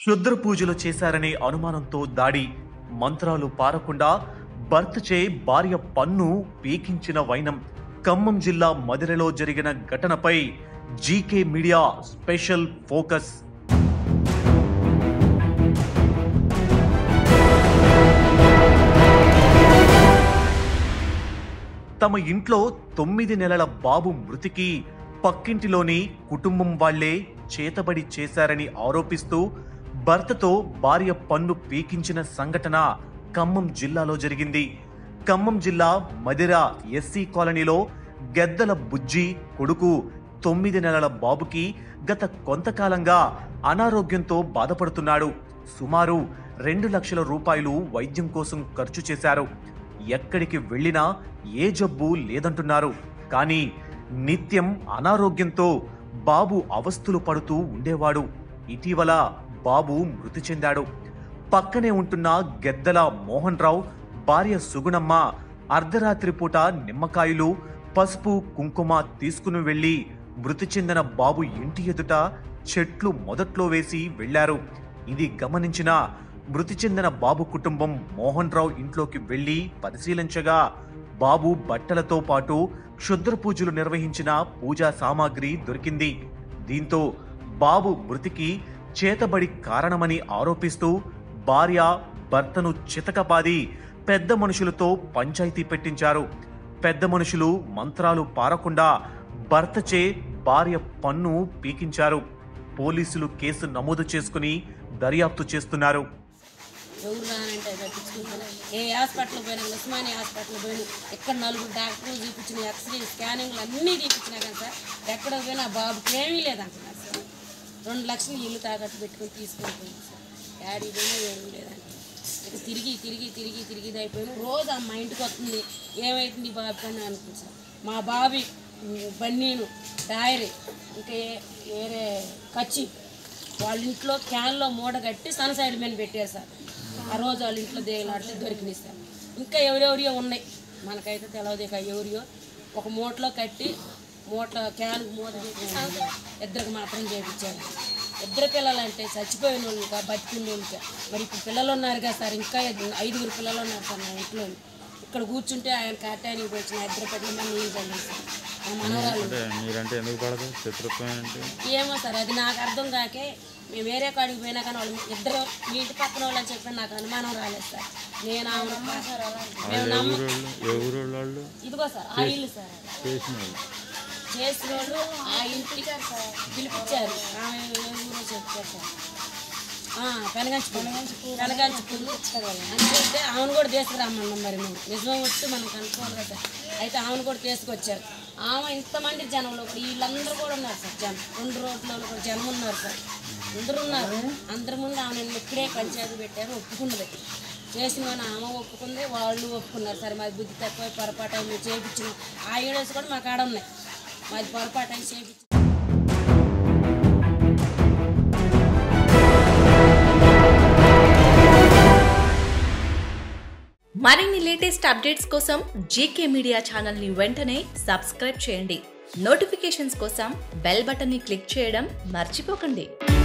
క్షుద్ర పూజలు చేశారనే అనుమానంతో దాడి మంత్రాలు పారకుండా భర్తచే భార్య పన్ను పీకించిన వైనం ఖమ్మం జిల్లా మదిరలో జరిగిన ఘటనపై జీకే మీడియా స్పెషల్ ఫోకస్ తమ ఇంట్లో తొమ్మిది నెలల బాబు మృతికి పక్కింటిలోని కుటుంబం వాళ్లే చేతబడి చేశారని ఆరోపిస్తూ భర్తతో భార్య పన్ను పీకించిన సంఘటన ఖమ్మం జిల్లాలో జరిగింది ఖమ్మం జిల్లా మదిర ఎస్సీ కాలనీలో గెద్దల బుజ్జి కొడుకు తొమ్మిది నెలల బాబుకి గత కొంతకాలంగా అనారోగ్యంతో బాధపడుతున్నాడు సుమారు రెండు లక్షల రూపాయలు వైద్యం కోసం ఖర్చు చేశారు ఎక్కడికి వెళ్ళినా ఏ జబ్బు లేదంటున్నారు కానీ నిత్యం అనారోగ్యంతో బాబు అవస్థలు పడుతూ ఉండేవాడు ఇటీవల బాబు మృతి చెందాడు పక్కనే ఉంటున్న గెద్దల మోహన్ రావు భార్య సుగుణమ్మ అర్ధరాత్రి పూట నిమ్మకాయలు పసుపు కుంకుమ తీసుకుని వెళ్లి మృతి చెందిన బాబు ఇంటి ఎదుట చెట్లు మొదట్లో వేసి వెళ్లారు ఇది గమనించిన మృతి చెందిన బాబు కుటుంబం మోహన్ రావు ఇంట్లోకి వెళ్లి పరిశీలించగా బాబు బట్టలతో పాటు క్షుద్ర పూజలు నిర్వహించిన పూజా సామాగ్రి దొరికింది దీంతో బాబు మృతికి చేతబడి కారణమని ఆరోపిస్తూ భార్య భర్తను చితకబాది పెద్ద మనుషులతో పంచాయతీ పెట్టించారు పెద్ద మనుషులు మంత్రాలు పారకుండా భర్తచే భార్య పన్ను పీకించారు పోలీసులు కేసు నమోదు చేసుకుని దర్యాప్తు చేస్తున్నారు ఎవరు రానంటే పట్టించుకుంటాను ఏ హాస్పిటల్ పోయినా ఉస్మానియా హాస్పిటల్ పోయినా ఇక్కడ నలుగురు డాక్టర్లు చూపించిన ఎక్స్రే స్కానింగ్లు అన్నీ చూపించినా కానీ సార్ ఎక్కడ పోయినా బాబుకి ఏమీ లేదంటున్నారు సార్ రెండు లక్షలు ఇల్లు తాకట్టు పెట్టుకొని తీసుకొని పోయింది సార్ యాడికి పోయినా ఏమీ లేదంట ఇక తిరిగి తిరిగి తిరిగి తిరిగి ఇది అయిపోయిన రోజు ఆ మా ఇంటికి వస్తుంది ఏమైతుంది బాబు అని అనుకుంది సార్ మా బాబి బన్నీను డైరీ ఇంకా ఏ- వేరే కచ్చి వాళ్ళ ఇంట్లో క్యాన్లో మూట కట్టి సన్ సైడ్ మీద పెట్టారు సార్ ఆ రోజు వాళ్ళ ఇంట్లో దేవులాడితే దొరికినాయి సార్ ఇంకా ఎవరెవరియో ఉన్నాయి మనకైతే తెలియదు ఇక ఎవరియో ఒక మూటలో కట్టి మూట క్యాన్ మూట కట్టి ఇద్దరికి మాత్రం చేయించారు ఇద్దరు పిల్లలు అంటే చచ్చిపోయిన వాళ్ళుగా బతికిన వాళ్ళుగా మరి ఇప్పుడు పిల్లలు ఉన్నారు కదా సార్ ఇంకా ఐదు- ఐదుగురు పిల్లలు ఉన్నారు సార్ నా ఇంట్లో ఇక్కడ కూర్చుంటే ఆయన కట్టానికి వచ్చిన ఇద్దరు పిల్లలు మన నీళ్ళు చల్లేసి సార్ మా మనవరాలు అంటే మీరంటే ఎందుకు పడదు శత్రుత్వం అంటే ఏమో సార్ అది నాకు అర్థం కాకే మేము వేరే కాడికి పోయినా కానీ వాళ్ళు ఇద్దరు మీ ఇంటి పక్కన వాళ్ళు అని చెప్పి నాకు అనుమానం రాలేదు సార్ నేను ఆమె మేము నమ్మ ఊరోళ్ళు ఏ ఊరోళ్ళు వాళ్ళు ఇదిగో సార్ ఆ ఇల్లు సార్ చేసిన వాళ్ళు చేసిన వాళ్ళు ఆ ఇంటి పిలిపించారు ఆమె ఏ ఊరో చెప్తారు సార్ ఆ, పెనగంచి పెనగంచి పెనగంచి పుల్లు అని చెప్తే ఆమెను కూడా తీసుకురామన్నాం మరి మేము నిజం వస్తే మనం కనుక్కోవాలి కదా సార్ అయితే ఆమెను కూడా తీసుకొచ్చారు ఆమె ఇంతమంది జనంలో కూడా వీళ్ళందరూ కూడా ఉన్నారు సార్ జనం రెండు రోడ్లలో కూడా జనం ఉన్నారు సార్ అందరూ ఉన్నారు అందరి ముందు ఆమె నేను ఇక్కడే పంచాయతీ పెట్టాను ఒప్పుకున్నది చేసిన కానీ ఆమె ఒప్పుకుంది వాళ్ళు ఒప్పుకున్నారు సరే మాది బుద్ధి తక్కువ పొరపాటు అయి మేము చేయించినాం ఆ ఏడేసి కూడా మాకు ఆడ ఉన్నాయి మాది పొరపాటు అయి చేయించి మరిన్ని లేటెస్ట్ అప్డేట్స్ కోసం జీకే మీడియా ఛానల్ని వెంటనే సబ్స్క్రైబ్ చేయండి నోటిఫికేషన్స్ కోసం బెల్ బటన్ని క్లిక్ చేయడం మర్చిపోకండి